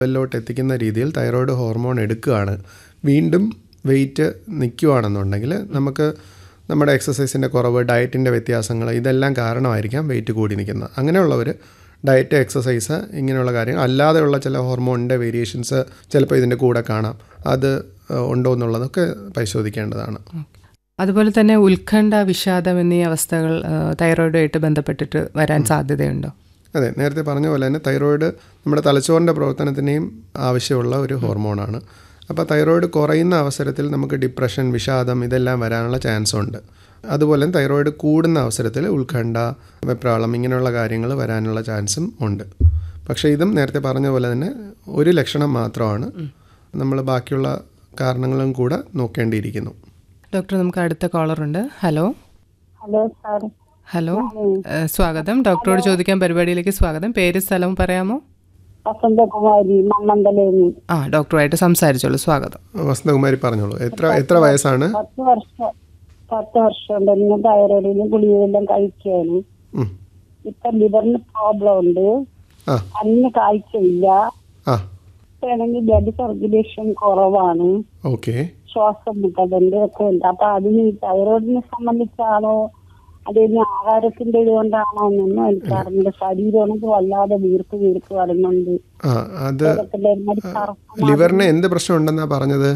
ലെവലിലോട്ട് എത്തിക്കുന്ന രീതിയിൽ thyroid hormone എടുക്കുകയാണ് വീണ്ടും വെയിറ്റ് നിൽക്കുകയാണെന്നുണ്ടെങ്കിൽ നമുക്ക് നമ്മുടെ എക്സസൈസിൻ്റെ കുറവ് ഡയറ്റിൻ്റെ വ്യത്യാസങ്ങൾ ഇതെല്ലാം കാരണമായിരിക്കാം വെയിറ്റ് കൂടി നിൽക്കുന്നത് അങ്ങനെയുള്ളവർ ഡയറ്റ് എക്സസൈസ് ഇങ്ങനെയുള്ള കാര്യങ്ങൾ അല്ലാതെയുള്ള ചില ഹോർമോണിൻ്റെ വേരിയേഷൻസ് ചിലപ്പോൾ ഇതിൻ്റെ കൂടെ കാണാം അത് ഏഹ്, ഉണ്ടോ എന്നുള്ളതൊക്കെ പരിശോധിക്കേണ്ടതാണ് അതുപോലെ തന്നെ ഉത്കണ്ഠ വിഷാദം എന്നീ അവസ്ഥകൾ ആ, തൈറോയിഡുമായിട്ട് ബന്ധപ്പെട്ടിട്ട് വരാൻ സാധ്യതയുണ്ടോ അതെ നേരത്തെ പറഞ്ഞ പോലെ തന്നെ തൈറോയിഡ് നമ്മുടെ തലച്ചോറിൻ്റെ പ്രവർത്തനത്തിനെയും ആവശ്യമുള്ള ഒരു ഹോർമോണാണ് അപ്പോൾ തൈറോയിഡ് കുറയുന്ന അവസരത്തിൽ നമുക്ക് ഡിപ്രഷൻ വിഷാദം ഇതെല്ലാം വരാനുള്ള ചാൻസ് ഉണ്ട് അതുപോലെ തൈറോയിഡ് കൂടുന്ന അവസരത്തിൽ ഉത്കണ്ഠ വെപ്രാളം ഇങ്ങനെയുള്ള കാര്യങ്ങൾ വരാനുള്ള ചാൻസും ഉണ്ട് പക്ഷേ ഇതും നേരത്തെ പറഞ്ഞ പോലെ തന്നെ ഒരു ലക്ഷണം മാത്രമാണ് നമ്മൾ ബാക്കിയുള്ള കാരണങ്ങളും കൂടെ നോക്കേണ്ടിയിരിക്കുന്നു ഡോക്ടർ നമുക്ക് അടുത്ത കോളറുണ്ട് ഹലോ ഹലോ സാർ ഹലോ ആ, സ്വാഗതം ഡോക്ടറോട് ചോദിക്കാൻ പരിപാടിയിലേക്ക് സ്വാഗതം പേര് സ്ഥലവും പറയാമോ വസന്തകുമാരി മണ്ണന്തലേന്ന് ആ ഡോക്ടറുമായിട്ട് സംസാരിച്ചോളൂ സ്വാഗതം വസന്തകുമാരി പറഞ്ഞോളൂ എത്ര എത്ര വയസ്സാണ് പത്ത് വർഷം പത്ത് വർഷം ഉണ്ട് ഇന്ന് തൈറോയിഡിന് ഗുളികയെല്ലാം കഴിക്കുകയാണ് ഉം. ഇപ്പൊ ലിവറിന് പ്രോബ്ലം ഉണ്ട് ആ അന്ന് കാഴ്ചയില്ല ആ ആണെങ്കിൽ ബ്ലഡ് സർക്കുലേഷൻ കുറവാണ് ഓക്കെ ശ്വാസം മുട്ടതുണ്ട് ഒക്കെ ഉണ്ട് അപ്പൊ അതിന് ഈ തൈറോയിഡിനെ സംബന്ധിച്ചാണോ അതിന് ആഹാരത്തിന്റെ ഇതുകൊണ്ടാണോ എന്നൊന്നും എനിക്ക് അറിഞ്ഞില്ല ശരീരമാണെങ്കിൽ വല്ലാതെ വീർപ്പ് വീർപ്പ് വരുന്നുണ്ട് ആ അത് ശരീരത്തിന്റെ ഒരുമാതിരി കറുപ്പ് ലിവറിന് എന്ത് പ്രശ്നം ഉണ്ടെന്നാ പറഞ്ഞത്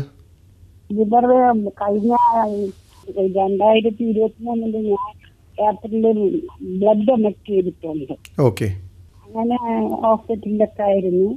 ലിവർ കഴിഞ്ഞ രണ്ടായിരത്തി ഇരുപത്തിമൂന്നില് ഞാൻ രാത്രിയില് ബ്ലഡ് എമക്ട് ചെയ്തിട്ടുണ്ട് ഓക്കെ അങ്ങനെ ഹോസ്പിറ്റലിലൊക്കെ ആയിരുന്നു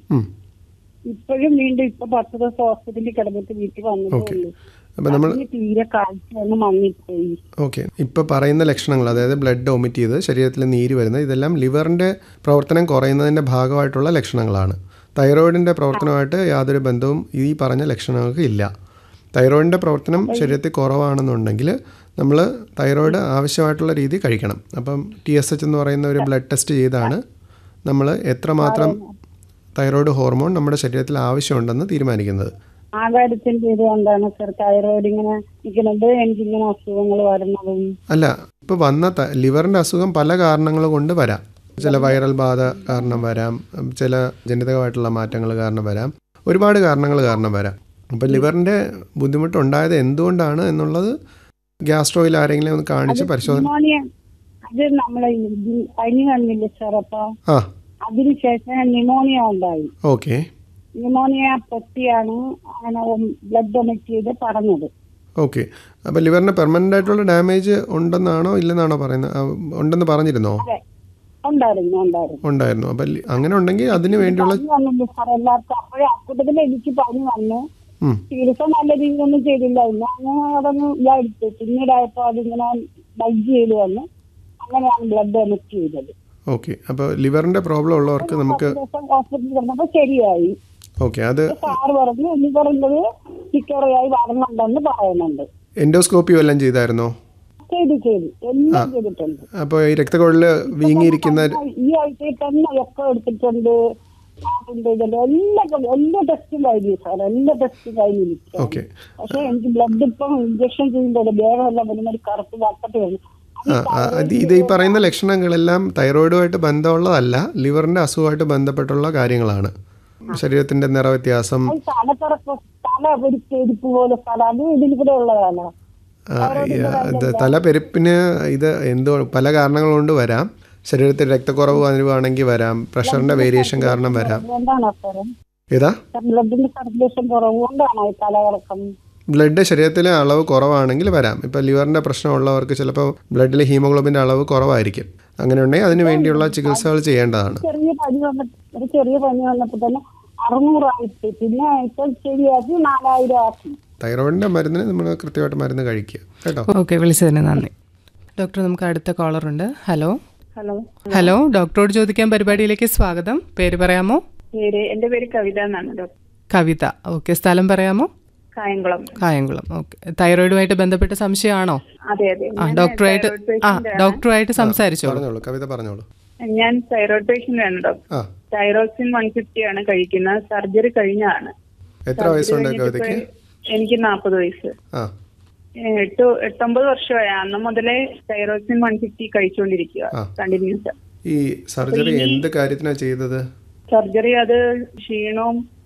ഇപ്പോഴും വീണ്ടും ഇപ്പൊ പത്ത് ദിവസം ഹോസ്പിറ്റലിൽ കിടന്നിട്ട് വീട്ടിൽ വന്നിട്ടുള്ളൂ അപ്പം നമ്മൾ അതിന് തീരെ കാഴ്ച ഒന്ന് മങ്ങിപ്പോയി ഓക്കെ ഇപ്പോൾ പറയുന്ന ലക്ഷണങ്ങൾ അതായത് ബ്ലഡ് ഒമിറ്റ് ചെയ്ത് ശരീരത്തിൽ നീര് വരുന്നത് ഇതെല്ലാം ലിവറിൻ്റെ പ്രവർത്തനം കുറയുന്നതിൻ്റെ ഭാഗമായിട്ടുള്ള ലക്ഷണങ്ങളാണ് തൈറോയിഡിൻ്റെ പ്രവർത്തനമായിട്ട് യാതൊരു ബന്ധവും ഈ പറഞ്ഞ ലക്ഷണങ്ങൾക്ക് ഇല്ല തൈറോയിഡിൻ്റെ പ്രവർത്തനം ശരീരത്തിൽ കുറവാണെന്നുണ്ടെങ്കിൽ നമ്മൾ തൈറോയിഡ് ആവശ്യമായിട്ടുള്ള രീതി കഴിക്കണം അപ്പം ടി എസ് എച്ച് എന്ന് പറയുന്ന ഒരു ബ്ലഡ് ടെസ്റ്റ് ചെയ്താണ് നമ്മൾ എത്രമാത്രം തൈറോയിഡ് ഹോർമോൺ നമ്മുടെ ശരീരത്തിൽ ആവശ്യമുണ്ടെന്ന് തീരുമാനിക്കുന്നത് ആകാരത്തിന്റെ ഇത് കൊണ്ടാണ് സർ തൈറോയിഡ് ഇങ്ങനെ നിൽക്കുന്നത് എനിക്കിങ്ങനെ അസുഖങ്ങൾ വരുന്നതും അല്ല ഇപ്പോൾ വന്ന ത- ലിവറിൻ്റെ അസുഖം പല കാരണങ്ങൾ കൊണ്ട് വരാം ചില വൈറൽ ബാധ കാരണം വരാം ചില ജനിതകമായിട്ടുള്ള മാറ്റങ്ങൾ കാരണം വരാം ഒരുപാട് കാരണങ്ങൾ കാരണം വരാം അപ്പോൾ ലിവറിൻ്റെ ബുദ്ധിമുട്ടുണ്ടായത് എന്തുകൊണ്ടാണ് എന്നുള്ളത് ഗ്യാസ്ട്രോയിൽ ആരെങ്കിലും ഒന്ന് കാണിച്ച് പരിശോധന ന്യൂമോണിയ അത് നമ്മളെ ഈ പനി വന്നില്ല സാർ അപ്പൊ ആ അതിനുശേഷം ന്യൂമോണിയ ഉണ്ടായി ഓക്കെ ന്യൂമോണിയ പൊട്ടിയാണ് അങ്ങനെ ബ്ലഡ് ഡൊണേറ്റ് ചെയ്ത് പറഞ്ഞത് ഓക്കെ അപ്പോൾ ലിവറിന് പെർമനൻ്റ് ആയിട്ടുള്ള ഡാമേജ് ഉണ്ടെന്നാണോ ഇല്ലെന്നാണോ പറയുന്നത് ആ, ഉണ്ടെന്ന് പറഞ്ഞിരുന്നോ അതെ ഉണ്ടായിരുന്നു ഉണ്ടായിരുന്നു ഉണ്ടായിരുന്നു അപ്പം ലി- അങ്ങനെ ഉണ്ടെങ്കിൽ അതിന് വേണ്ടിയുള്ള പനി വന്നില്ല സാർ എല്ലാവർക്കും അപ്പോഴേ അക്കൂട്ടത്തിൽ എനിക്ക് പനി വന്നു ഉം, ചികിത്സ നല്ല രീതിയിലൊന്നും ചെയ്തില്ല ഇന്ന് അങ്ങനെ അതൊന്ന് ഇതായിട്ട് പിന്നീടായപ്പോ അതിങ്ങനെ ബൈജ് ചെയ്ത് വന്നു അങ്ങനെയാണ് ബ്ലഡ് ഡൊണേറ്റ് ചെയ്തത് ഓക്കെ അപ്പോൾ ലിവറിൻ്റെ പ്രോബ്ലം ഉള്ളവർക്ക് നമുക്ക് പത്ത് ദിവസം ഹോസ്പിറ്റലിൽ കിടന്നപ്പോ ശരിയായി ഓക്കെ അത് സാറ് പറഞ്ഞു ലിവറിൻ്റെത് റിക്കവറിയായി വരുന്നുണ്ടെന്ന് പറയുന്നുണ്ട് എൻഡോസ്കോപ്പി വല്ലതും ചെയ്തായിരുന്നോ ചെയ്തു ചെയ്തു എല്ലാം ചെയ്തിട്ടുണ്ട് അപ്പോൾ ഈ രക്തക്കുഴലിൽ വീങ്ങിയിരിക്കുന്ന ഈ ആഴ്ചയിൽ തന്നെ ഒക്കെ എടുത്തിട്ടുണ്ട് അതിന്റെ ഇതെല്ലാം എല്ലാം എല്ലാ ടെസ്റ്റും കഴിഞ്ഞു സാർ എല്ലാ ടെസ്റ്റും കഴിഞ്ഞിരിക്കും ഓക്കെ പക്ഷെ എനിക്ക് ബ്ലഡ് ഇപ്പം ഇഞ്ചക്ഷൻ ചെയ്യുമ്പോൾ ദേഹമെല്ലാം വരുന്ന ഒരു കറുപ്പ് വട്ടത്ത് വരും ആ ആ, അത് ഇത് ഈ പറയുന്ന ലക്ഷണങ്ങളെല്ലാം തൈറോയിഡുമായിട്ട് ബന്ധമുള്ളതല്ല ലിവറിൻ്റെ അസുഖമായിട്ട് ബന്ധപ്പെട്ടുള്ള കാര്യങ്ങളാണ് ശരീരത്തിൻ്റെ നിറവ്യത്യാസം അത് തലക്കറപ്പ് തല ഒരു ചെരുപ്പ് പോലെ സ്ഥലം അത് ഇതിൽ കൂടെ ഉള്ളതാണ് ആ, ഈ, ഇത് തലപ്പെരുപ്പിന് ഇത് എന്തോ പല കാരണങ്ങൾ കൊണ്ട് വരാം ശരീരത്തിൽ രക്തക്കുറവ് വരുവാണെങ്കിൽ വരാം പ്രഷറിൻ്റെ വേരിയേഷൻ കാരണം വരാം അതുകൊണ്ടാണോ സാർ ഏതാ ബ്ലഡിന്റെ സർക്കുലേഷൻ കുറവ് കൊണ്ടാണോ ഈ തലകറക്കം ബ്ലഡ് ശരീരത്തിലെ അളവ് കുറവാണെങ്കിൽ വരാം ഇപ്പോൾ ലിവറിൻ്റെ പ്രശ്നമുള്ളവർക്ക് ചിലപ്പോൾ ബ്ലഡിൽ ഹീമോഗ്ലോബിൻ്റെ അളവ് കുറവായിരിക്കും അങ്ങനെ ഉണ്ടെങ്കിൽ അതിന് വേണ്ടിയുള്ള ചികിത്സകൾ ചെയ്യേണ്ടതാണ് ചെറിയ പനി വന്നിട്ട് ഒരു ചെറിയ പനി വന്നപ്പോ തന്നെ അറുന്നൂറായിട്ട് പിന്നെ ഇപ്പൊ ശരിയാക്കി നാലായിരം ആക്കി തൈറോയിഡിൻ്റെ മരുന്നിന് നമ്മൾ കൃത്യമായിട്ട് മരുന്ന് കഴിക്കുക കേട്ടോ ഓക്കെ വിളിച്ചതിന് നന്ദി ഡോക്ടർ നമുക്ക് അടുത്ത കോളറുണ്ട് ഹലോ ഹലോ ഹലോ ഡോക്ടറോട് ചോദിക്കാൻ പരിപാടിയിലേക്ക് സ്വാഗതം പേര് പറയാമോ പേര് എന്റെ പേര് കവിത എന്നാണ് ഡോക്ടർ കവിത ഓക്കെ സ്ഥലം പറയാമോ കായംകുളം കായംകുളം ഓക്കെ തൈറോയിഡുമായിട്ട് ബന്ധപ്പെട്ട സംശയമാണോ അതെ അതെ ആ ഡോക്ടറുമായിട്ട് ആ ഡോക്ടറുമായിട്ട് സംസാരിച്ചോളൂ പറഞ്ഞോളൂ കവിത പറഞ്ഞോളൂ ഞാൻ തൈറോയ്ഡ് പേഷ്യന്റ് ആണ് ഡോക്ടർ ആ തൈറോക്സിൻ വൺ ഫിഫ്റ്റി ആണ് കഴിക്കുന്നത് സർജറി കഴിഞ്ഞാണ് എത്ര വയസ്സുണ്ട് കവിതയ്ക്ക് എനിക്ക് നാൽപ്പത് വയസ്സ് ആ ഏഹ് എട്ട് എട്ടൊമ്പത് വർഷമായി അന്ന് മുതലേ തൈറോക്സിൻ വൺ ഫിഫ്റ്റി കഴിച്ചുകൊണ്ടിരിക്കുക ആ. കണ്ടിന്യൂസ് ഈ സർജറി എന്ത് കാര്യത്തിനാണ് ചെയ്തത് സർജറി അത് ക്ഷീണവും